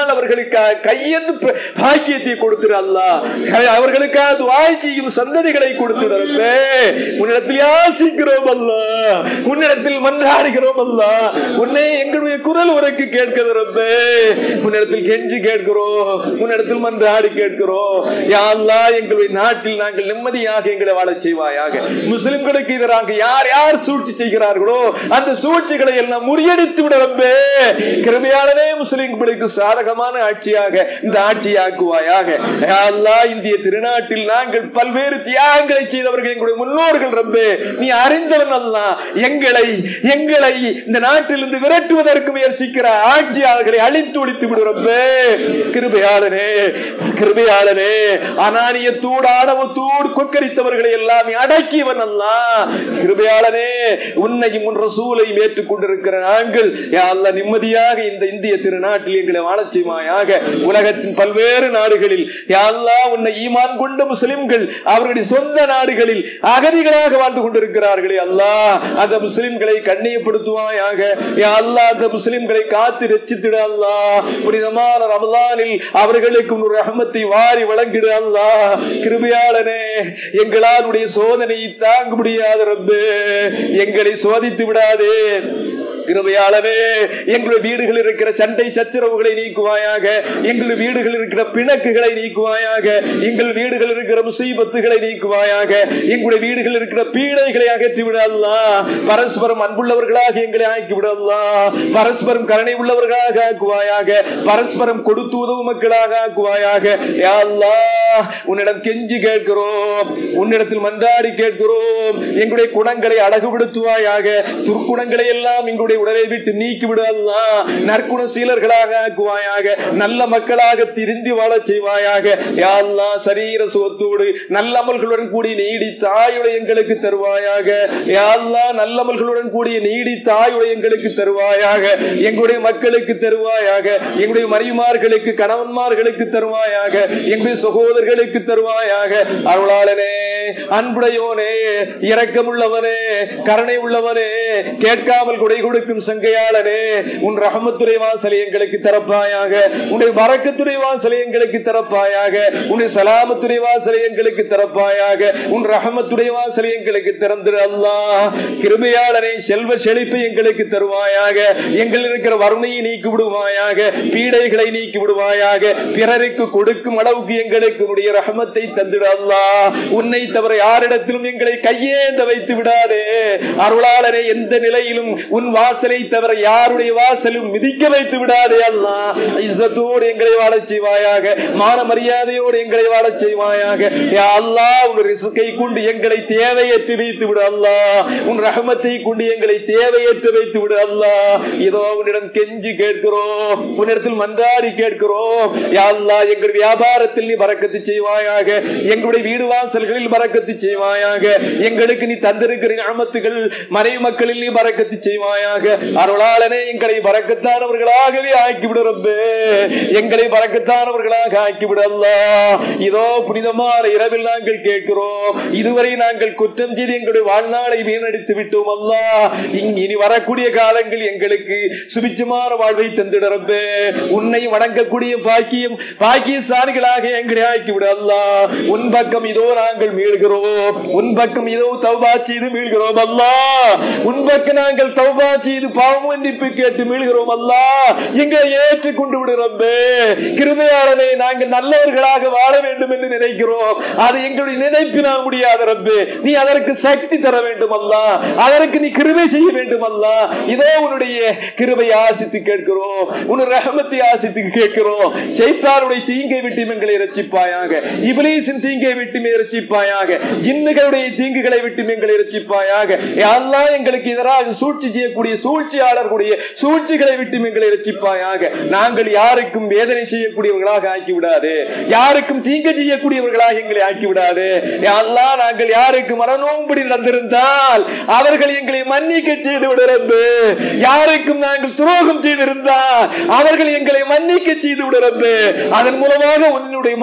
முன்னால் அவர்களுக்காக கையெந்து ப- பாக்கியத்தை கொடுத்துரு அல்லா அவர்களுக்காக துவாய் செய்யும் சந்ததிகளை கொடுத்துடறப்பே உன்னிடத்தில் யாசிக்கிறோம் அல்லா உன்னிடத்தில் மன்றாடுகிறோம் அல்லா உன்னை எங்களுடைய குரல் உரைக்கு கேட்கிறப்பே உன்னிடத்தில் கெஞ்சி கேட்கிறோம் உன்னிடத்தில் மன்றாடி கேட்கிறோம் யா அல்லாஹ் எங்களுடைய நாட்டில் நாங்கள் நிம்மதியாக எங்களை வாழச் செய்வாயாக முஸ்லிம்களுக்கு எதிராக யார் யார் சூழ்ச்சி செய்கிறார்களோ அந்த சூழ்ச்சிகளை எல்லாம் முறியடித்து விட ரப்பே கிருபையாளனே முஸ்லிம்களுக்கு சாதகமான ஆட்சியாக இந்த ஆட்சியாக்குவாயாக யா அல்லாஹ் இந்திய திருநாட்டில் நாங்கள் பல்வேறு தியாகங்களை செய்தவர்கள் எங்களுடைய முன்னோர்கள் ரப்பே நீ அறிந்தவன் அல்ல எங்களை எங்களை இந்த நாட்டிலிருந்து விரட்டுவதற்கு முயற்சிக்கிற ஆட்சியாளர்களை அழித்து ஒழித்து விடு ரப்பே கிருபையாளனே கிருபையாளனே அனானியத்தோடு ஆணவத்தோடு கொக்கரித்தவர்களை எல்லாம் நீ அடக்கியவன் அல்ல கிருபையாளனே உன்னையும் உன் ரசூலையும் ஏற்றுக்கொண்டிருக்கிற நாங்கள் யா அல்லாஹ் நிம்மதியாக இந்த இந்திய திருநாட்டில் எங்களை வாழச் செய்வாயாக உலகத்தின் பல்வேறு நாடுகளில் யா அல்லாஹ் உன்னை ஈமான் கொண்ட முஸ்லிம்கள் அவருடைய சொந்த நாடுகளில் அகதிகளாக வாழ்ந்து கொண்டிருக்கிறார்களே அல்லாஹ் அந்த முஸ்லிம்களை கண்ணியப்படுத்துவாயாக யா அல்லாஹ் அந்த முஸ்லிம்களை காத்து ரச்சித்திட அல்லாஹ் புனிதமான ரமலானில் அவர்களுக்கு உன் ரஹமத்தை வாரி வழங்கிடு அல்லாஹ் கிருபையாளனே எங்களாலுடைய சோதனையை தாங்க முடியாத ரப்பு எங்களை சோதித்து விடாதே கிருபையாளவே எங்களுடைய வீடுகளில் இருக்கிற சண்டை சச்சரவுகளை நீக்குவாயாக எங்கள் வீடுகளில் இருக்கிற பிணக்குகளை நீக்குவாயாக எங்கள் வீடுகளில் இருக்கிற முசீபத்துகளை நீக்குவாயாக எங்களுடைய வீடுகளில் இருக்கிற பீடைகளை அகற்றி விடல்லா பரஸ்பரம் அன்புள்ளவர்களாக எங்களை ஆக்கி விடல்லா பரஸ்பரம் கருணை உள்ளவர்களாக ஆக்குவாயாக பரஸ்பரம் கொடுத்து உதவும் மக்களாக ஆக்குவாயாக யா அல்லாஹ், உன்னிடம் கெஞ்சி கேட்கிறோம் உன்னிடத்தில் மன்றாடி கேட்கிறோம் எங்களுடைய குணங்களை அழகுபடுத்துவாயாக துர்க்குணங்களை எல்லாம் எங்களுடைய உடலை விட்டு நீக்கி விடுவதா நற்குண சீலர்களாக ஆக்குவாயாக நல்ல மக்களாக திருந்தி வாழச் செய்வாயாக யா அல்லாஹ் சரீர சுகத்தோடு நல்ல அமல்களுடன் கூடிய நீடி தாயுடைய எங்களுக்கு தருவாயாக யா அல்லாஹ் நல்ல அமல்களுடன் கூடிய நீடி தாயுடைய எங்களுக்கு தருவாயாக எங்களுடைய மக்களுக்கு தருவாயாக எங்களுடைய மரியுமார்களுக்கு கணவன்மார்களுக்கு தருவாயாக எங்களுடைய சகோதரர்களுக்கு தருவாயாக அருளாளனே அன்புடையோனே இரக்கமுள்ளவனே கருணை உள்ளவனே கேட்காமல் கொடை கொடுக்கும் சங்கையாளனே உன் ரஹமத்துறை வாசலை எங்களுக்கு தரப்பாயாக உன்னுடைய வரக்கத்துறை வாசலை எங்களுக்கு தரப்பாயாக உன்னுடைய சலாமத்துறை வாசலை எங்களுக்கு தரப்பாயாக உன் ரஹமத்துடைய வாசலை எங்களுக்கு திறந்திரு அல்லாஹ் கிருபையாளனை செல்வ செழிப்பை எங்களுக்கு தருவாயாக எங்கள் இருக்கிற வறுமையை நீக்கி விடுவாயாக பீடைகளை நீக்கி விடுவாயாக பிறருக்கு கொடுக்கும் அளவுக்கு எங்களுக்கு உடைய ரஹமத்தை தந்திடு அல்லாஹ் உன்னை தவிர யாரிடத்திலும் எங்களை கையேந்த வைத்து விடாதே அருளாளனை எந்த நிலையிலும் உன் வாசலை தவிர யாருடைய வாசலும் மிதிக்க வைத்து விடாதே அல்லா இஸ்ஸத்தோடு எங்களை வாழச் செய்வாயாக மான மரியாதையோடு எங்களை வாழச் செய்வாயாக யா அல்லாஹ் உன் ரிசுக்கை கொண்டு எங்களை தேவையற்று வைத்து விடு அல்லாஹ் உன் ரஹமத்தை கொண்டு எங்களை தேவையற்று வைத்து விடு அல்லாஹ் இதோ உன்னிடம் கெஞ்சி கேட்கிறோம் உன்னிடத்தில் மன்றாடி கேட்கிறோம் யா அல்லாஹ் எங்கள் வியாபாரத்தில் நீ பறக்கத்து செய்வாயாக எங்களுடைய வீடு வாசல்களில் பறக்கத்து செய்வாயாக எங்களுக்கு நீ தந்திருக்கிற ஞாபத்துகள் மறை மக்களில் நீ பறக்கத்து செய்வாயாக அருளாளனே எங்களை பறக்கத்தானவர்களாகவே ஆக்கிவிடு ரப்பே எங்களை பறக்கத்தானவர்களாக ஆக்கிவிடு அல்லாஹ் இதோ புனிதமான இரவில் நாங்கள் கேட்கிறோம் இதுவரை நாங்கள் குற்றம் செய்து எங்களுடைய வாழ்நாளை வீணடித்து விட்டோம் அல்லாஹ் இங்க இனி வரக்கூடிய காலங்கள் எங்களுக்கு சுபிச்சமான வாழ்வை தந்திட ரப்பே உன்னை வணங்கக்கூடிய பாக்கியம் பாக்கியசாலிகளாக எங்களை ஆக்கிவிடு அல்லாஹ் உன் பக்கம் இதோ நாங்கள் மீள்கிறோம் உன் பக்கம் இதோ தௌபா செய்து மீள்கிறோம் அல்லாஹ் உன் பக்கம் நாங்கள் தௌபா செய்து பாவம் மன்னிப்பு கேட்டு மீள்கிறோம் அல்லாஹ் எங்களை ஏற்றுக்கொண்டு விடு ரப்பே கிருபையாளனே நாங்கள் நல்லவர்களாக வாழ வேண்டும் என்று நினைக்கிறோம் அது எங்களுடைய நினைப்பினால் முடியாத ரப்பே நீ அதற்கு சக்தி தர வேண்டும் அல்லா அதற்கு நீ கிருபை செய்ய வேண்டும் அல்லா இதோ உன்னுடைய கிருபை ஆசித்து கேட்கிறோம் உன் ரஹமத்தை ஆசித்து கேட்கிறோம் சைத்தானுடைய தீங்கை விட்டு எங்களை ரட்சிப்பாயாக இபிலீசின் தீங்கை விட்டு ரட்சிப்பாயாக ஜின்னுகளுடைய தீங்குகளை விட்டு எங்களை ரட்சிப்பாயாக எல்லாம் எங்களுக்கு எதிராக சூழ்ச்சி செய்யக்கூடிய சூழ்ச்சியாளர்களுடைய சூழ்ச்சிகளை விட்டு எங்களை ரட்சிப்பாயாக நாங்கள் யாருக்கும் வேதனை செய்யக்கூடியவர்களாக ஆக்கி விடாது யாருக்கும் தீங்கு செய்யக்கூடியவர்களாக எங்களை ஆக்கி விடாது எல்லாம் நாங்கள் யாருக்கு மரணோம்படி நடந்திருந்தால் அவர்கள் எங்களை மன்னிக்க செய்து விடுறது யாருக்கும் நாங்கள் துரோகம் செய்திருந்தால் அவர்கள் எங்களை மன்னிக்க செய்து விடுறது அதன் மூலமாக உன்னுடைய மன்னிப்பை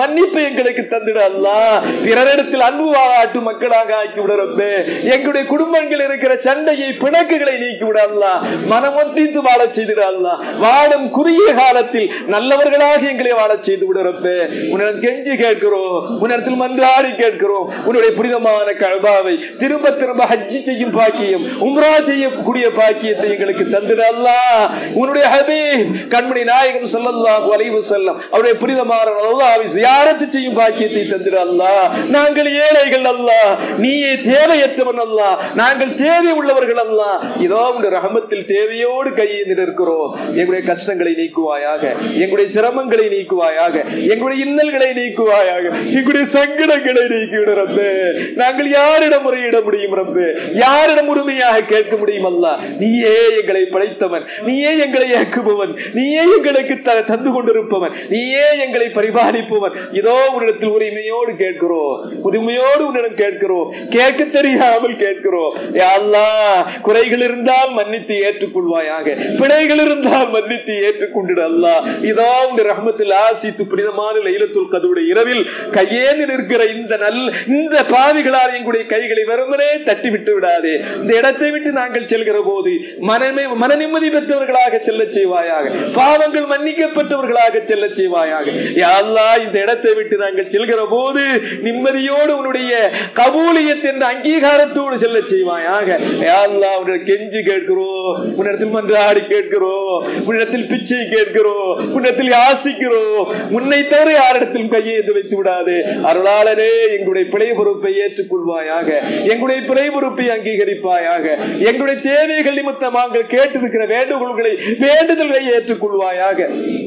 எங்களுக்கு தந்துடு அல்லா பிறரிடத்தில் அன்பு வாட்டு மக்களாக ஆக்கி விட ரப்பே எங்களுடைய குடும்பங்கள் இருக்கிற சண்டையை பிணக்குகளை நீக்கி விட அல்லா மனமொன்றித்து வாழச் செய்திட அல்லா வாழும் குறுகிய காலத்தில் நல்லவர்களாக எங்களை வாழச் செய்து விட ரப்பே உன்னிடம் கெஞ்சி கேட்கிறோம் உன்னிடத்தில் மன்றாடி கேட்கிறோம் உன்னுடைய புனிதமான கல்பாவை திரும்ப திரும்ப ஹஜ்ஜி செய்யும் பாக்கியம் உம்ரா செய்யக்கூடிய பாக்கியத்தை எங்களுக்கு தந்துட அல்லா உன்னுடைய ஹபீப் கண்மணி நாயகன் ஸல்லல்லாஹு அலைஹி வஸல்லம் அவருடைய புனிதமான அல்லாஹ்வை ஜியாரத் செய்யும் பாக்கியத்தை தந்திர அல்லாஹ் நாங்கள் ஏழைகள் அல்லாஹ் நீயே தேவையற்றவன் அல்லாஹ் நாங்கள் தேவை உள்ளவர்கள் அல்லாஹ் இதோ உடைய ரஹமத்தில் தேவையோடு கையை நிற்கிறோம் எங்களுடைய கஷ்டங்களை நீக்குவாயாக எங்களுடைய சிரமங்களை நீக்குவாயாக எங்களுடைய இன்னல்களை நீக்குவாயாக எங்களுடைய சங்கடங்களை நீக்கிவிட ரப்பே நாங்கள் யாரிடம் முறையிட முடியும் ரப்பே யாரிடம் உரிமையாக கேட்க முடியும் அல்ல நீயே எங்களை படைத்தவன் நீயே எங்களை இயக்குபவன் நீயே எங்களுக்கு த- தந்து கொண்டிருப்பவன் நீயே எங்களை பரிபாலிப்பவன் இதோ உன்னிடத்தில் உரிமையோடு கேட்கிறோம் உரிமையோடு உன்னிடம் கேட்கிறோம் கேட்க தெரியாமல் கேட்கிறோம் யா அல்லாஹ் குறைகள் இருந்தால் மன்னித்து ஏற்றுக்கொள்வாயாக பிழைகள் இருந்தால் மன்னித்து ஏற்றுக்கொண்டிட அல்லாஹ் இதோ உங்க ரஹமத்தில் ஆசித்து புனிதமான லைலத்துல் கதுடைய இரவில் கையேந்து நிற்கிற இந்த நல் இந்த பாவிகளால் எங்களுடைய கைகளை வெறுமனே தட்டி விட்டு விடாதே இந்த இடத்தை விட்டு நாங்கள் செல்கிற போது மனமே மன நிம்மதி பெற்றவர்களாக செல்ல செய்வாயாக பாவங்கள் மன்னிக்கப்பட்டவர்களாக செல்ல செய்வாயாக யா அல்லாஹ் இந்த இடத்தை விட்டு நாங்கள் செல்கிற போது நிம்மதியோடு உன்னுடைய கபூலியத் என்ற அங்கீகாரத்தோடு செல்ல செய்வாயாக யா அல்லாஹ் உன்னுடைய கெஞ்சி கேட்கிறோம் உன்னிடத்தில் மன்றாடி கேட்கிறோம் உன்னிடத்தில் பிச்சை கேட்கிறோம் உன்னிடத்தில் யாசிக்கிறோம் உன்னை தவிர யாரிடத்திலும் கையேந்து வைத்து விடாது அருளாளனே எங்களுடைய பிழை பொறுப்பை ஏற்றுக்கொள்வாயாக எங்களுடைய பிழை பொறுப்பை அங்கீகரிப்பாயாக எங்களுடைய தேவைகள் நிமித்தம் நாங்கள் கேட்டிருக்கிற வேண்டுகோள்களை வேண்டுதல்களை ஏற்றுக்கொள்வாயாக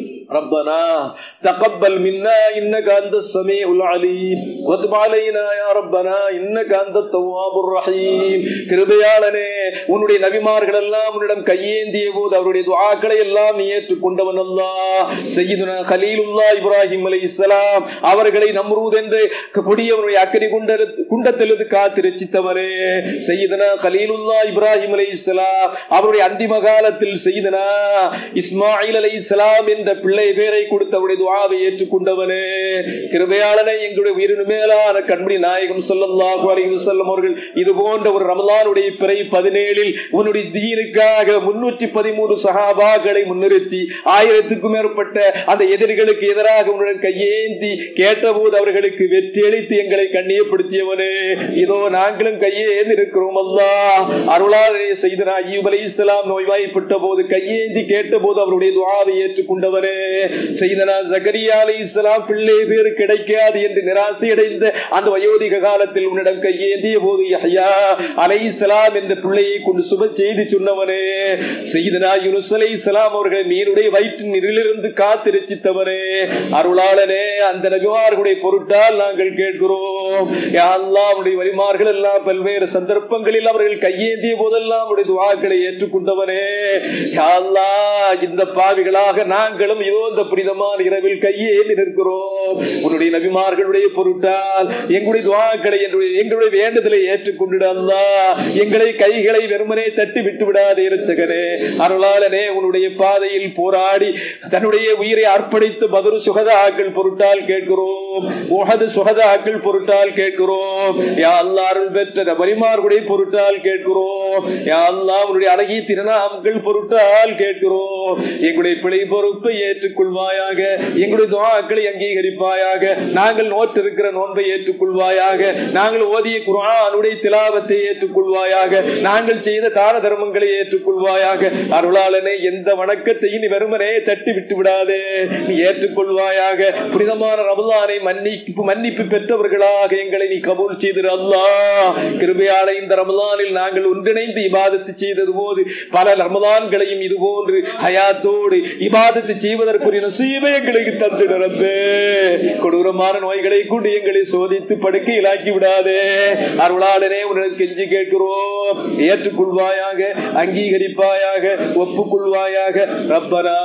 ربنا تقبل منا انك انت السميع العليم وتب علينا يا ربنا انك انت التواب الرحيم கிருபையாளனே உன்னுடைய நபிமார்கள் எல்லாம் உன்னிடம் கையேந்திய போது அவருடைய துஆக்களை எல்லாம் நீ ஏற்றுக்கொண்டவன் அல்லாஹ் சையதுனா கலீலுல்லா இப்ராஹிம் அலைஹிஸ்ஸலாம் அவர்களை நம்ரூத் என்று கொடியவனுடைய அக்கறை குண்ட குண்டத்திலிருந்து காத்து ரச்சித்தவரே சையதுனா கலீலுல்லா இப்ராஹிம் அலைஹிஸ்ஸலாம் அவருடைய அந்திம காலத்தில் செய்தனா இஸ்மாயில் அலைஹிஸ்ஸலாம் என்ற பிள்ளை பேரை கொடுத்தவருடைய துவாவை ஏற்றுக்கொண்டவனே கிருபையாளனை எங்களுடைய உயிரினு மேலான கண்மணி நாயகம் ஸல்லல்லாஹு அலைஹி வஸல்லம் அவர்கள் இது போன்ற ஒரு ரமலானுடைய பிறை பதினேழில் உன்னுடைய தீனுக்காக முன்னூற்றி பதிமூணு சஹாபாக்களை முன்னிறுத்தி ஆயிரத்துக்கும் மேற்பட்ட அந்த எதிரிகளுக்கு எதிராக உன்னுடன் கையேந்தி கேட்டபோது அவர்களுக்கு வெற்றி அளித்து எங்களை கண்ணியப்படுத்தியவனே இதோ நாங்களும் கையேந்தி இருக்கிறோம் அல்லாஹ் அருளாளரே செய்தனா ஐயூப் அலைஹிஸ்ஸலாம் நோய்வாய்ப்பட்ட போது கையேந்தி கேட்டபோது அவருடைய துஆவை ஏற்றுக்கொண்டவரே செய்தனா ஜக்கரியா அலைஹிஸ்ஸலாம் பிள்ளை பேர் கிடைக்காது என்று நிராசை அடைந்த அந்த வயோதிக காலத்தில் உன்னிடம் கையேந்திய போது யஹ்யா அலைஹிஸ்ஸலாம் என்ற பிள்ளையை கொண்டு சுப செய்தி சொன்னவனே செய்தனா யூனுஸ் அலைஹிஸ்ஸலாம் அவர்கள் நீருடைய வயிற்றின் நீரிலிருந்து காத்து ரச்சித்தவனே அருளாளனே அந்த நபிமார்களுடைய பொருட்டால் நாங்கள் கேட்கிறோம் யா அல்லாஹ் உடைய வழிமார்கள் எல்லாம் பல்வேறு சந்தர்ப்பங்களில் அவர்கள் கையேந்திய போதெல்லாம் உடைய துவாக்களை ஏற்றுக்கொண்டவனே யா அல்லாஹ் இந்த பாவிகளாக நாங்களும் இதோ இந்த புனிதமான இரவில் கையேந்தி நிற்கிறோம் உன்னுடைய நபிமார்களுடைய பொருட்டால் எங்களுடைய துவாக்களை என்னுடைய எங்களுடைய வேண்டுதலை ஏற்றுக்கொண்டுட அல்லாஹ் எங்களை கைகளை வெறுமனே தட்டி விட்டு விடாதே இரட்சகனே அருளாளனே உன்னுடைய பாதையில் போராடி தன்னுடைய உயிரை அர்ப்பணித்து பதிரு சுகதாக்கள் பொருட்டால் கேட்கிறோம் உகது சுகதாக்கள் பொருட்டால் கேட்கிறோம் யா அல்லாஹ் அருள் பெற்ற வலிமார்களுடைய பொருட்டால் கேட்கிறோம் யா அல்லாஹ் உன்னுடைய அழகிய திருநாமங்கள் பொருட்டால் கேட்கிறோம் எங்களுடைய பிழை பொறுப்பை ஏற்றுக்கொள்வாயாக எங்களுடைய துவாக்களை அங்கீகரிப்பாயாக நாங்கள் நோற்றிருக்கிற நோன்பை ஏற்றுக்கொள்வாயாக நாங்கள் ஓதிய குர்ஆனுடைய திலாவத்தை ஏற்றுக்கொள்வாயாக நாங்கள் செய்த தான தர்மங்களை ஏற்றுக்கொள்வாயாக அருளாளனே எந்த வணக்கத்தையும் நீ வெறுமனே தட்டி விட்டு விடாதே நீ ஏற்றுக்கொள்வாயாக புனிதமான ரமலானை மன்னிப்பு மன்னிப்பு பெற்றவர்களாக எங்களை நீ கபூல் செய்திரு அல்லாஹ் கிருபையால இந்த ரமலானில் நாங்கள் ஒன்றிணைந்து இபாதத்து செய்தது போது பல ரமலான்களையும் இது போன்று ஹயாத்தோடு இபாதத்து செய்வதற்குரிய நசீபை எங்களுக்கு தந்துடு ரப்பே கொடூரமான நோய்களை கொண்டு எங்களை சோதித்து படுக்கையிலாக்கி விடாதே அருளாளனே உன்னிடம் கெஞ்சி கேட்கிறோம் ஏற்றுக்கொள்வாயாக அங்கீகரிப்பாயாக ஒப்புக்கொள்வாயாக ரப்பரா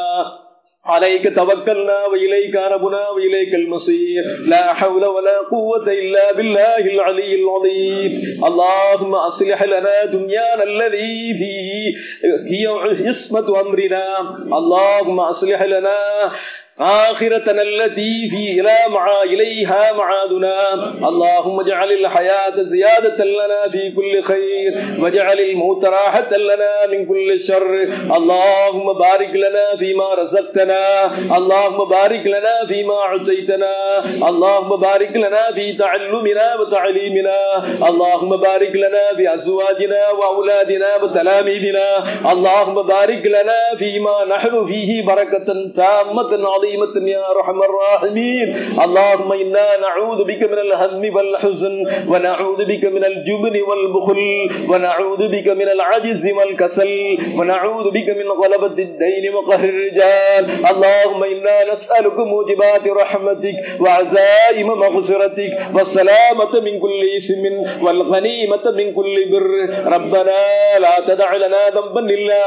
عليك توكلنا وإليك ربنا وإليك المصير لا حول ولا قوة إلا بالله العلي العظيم اللهم أصلح لنا دنيانا الذي فيه هي عصمة أمرنا اللهم أصلح لنا آخرتنا التي في إلى مع إليها معادنا اللهم اجعل الحياة زيادة لنا في كل خير واجعل الموت راحة لنا من كل شر اللهم بارك لنا فيما رزقتنا اللهم بارك لنا فيما أعطيتنا اللهم بارك لنا في تعلمنا وتعليمنا اللهم بارك لنا في أزواجنا وأولادنا وتلاميذنا اللهم بارك لنا فيما نحن فيه بركة تامة عظيمة يا أرحم الراحمين اللهم إنا نعوذ بك من الهم والحزن ونعوذ بك من الجبن والبخل ونعوذ بك من العجز والكسل ونعوذ بك من غلبة الدين وقهر الرجال اللهم إنا نسألك موجبات رحمتك وعزائم مغفرتك والسلامة من كل إثم والغنيمة من كل بر ربنا لا تدع لنا ذنبا إلا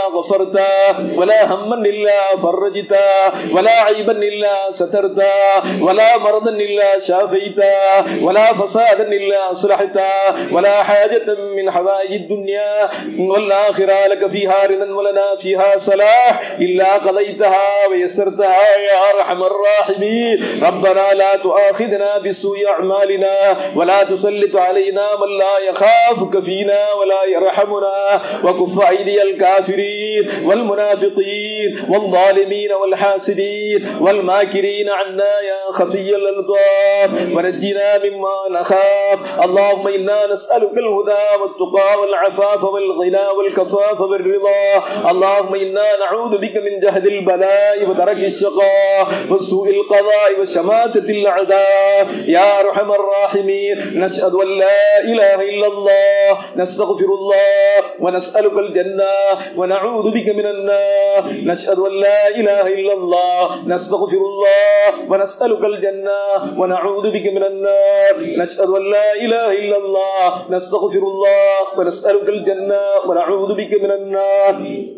غفرته ولا هما إلا فرجته ولا عيبا إلا سترته ولا مرضا إلا شافيته ولا فسادا إلا أصلحته ولا حاجة من حوائج الدنيا والآخرة لك فيها رضا ولنا فيها صلاح إلا قضيتها ويسرتها يا أرحم الراحمين ربنا لا تؤاخذنا بسوء أعمالنا ولا تسلط علينا من لا يخافك فينا ولا يرحمنا وكف أيدي الكافرين والمنافقين والظالمين والحاسدين والماكرين عنا يا خفي الألطاف ونجنا مما نخاف اللهم إنا نسألك الهدى والتقى والعفاف والغنى والكفاف والرضا اللهم إنا نعوذ بك من جهد البلاء ودرك الشقاء وسوء القضاء وشماتة الأعداء يا أرحم الراحمين نشهد أن لا إله إلا الله نستغفر الله ونسألك الجنة ونعوذ بك من النار نشهد أن لا إله إلا الله نستغفر الله ونسألك الجنة ونعوذ بك من النار نشهد أن لا إله إلا الله نستغفر الله ونسألك الجنة ونعوذ بك من النار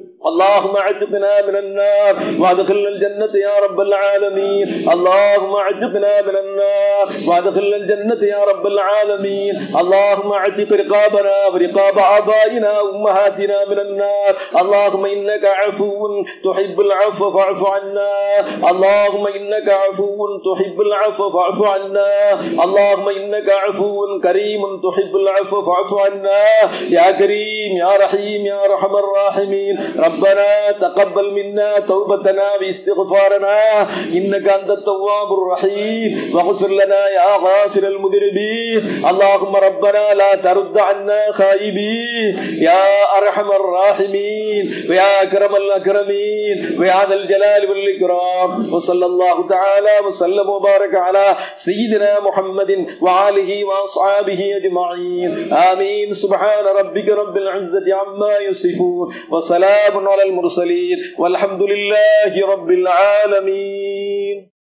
اللهم اعتقنا من النار وادخلنا الجنة يا رب العالمين اللهم اعتقنا من النار وادخلنا الجنة يا رب العالمين اللهم اعتق رقابنا ورقاب آبائنا وأمهاتنا من النار اللهم إنك عفو تحب العفو فاعف عنا اللهم إنك عفو تحب العفو فاعف عنا اللهم إنك عفو كريم تحب العفو فاعف عنا يا كريم يا رحيم يا أرحم الراحمين ربنا تقبل منا توبتنا باستغفارنا إنك أنت التواب الرحيم واغفر لنا يا غافر المذنبين اللهم ربنا لا ترد عنا خائبين يا أرحم الراحمين ويا أكرم الأكرمين ويا ذا الجلال والإكرام وصلى الله تعالى وسلم وبارك على سيدنا محمد وآله وأصحابه أجمعين آمين سبحان ربك رب العزة عما يصفون وسلام على المرسلين والحمد لله رب العالمين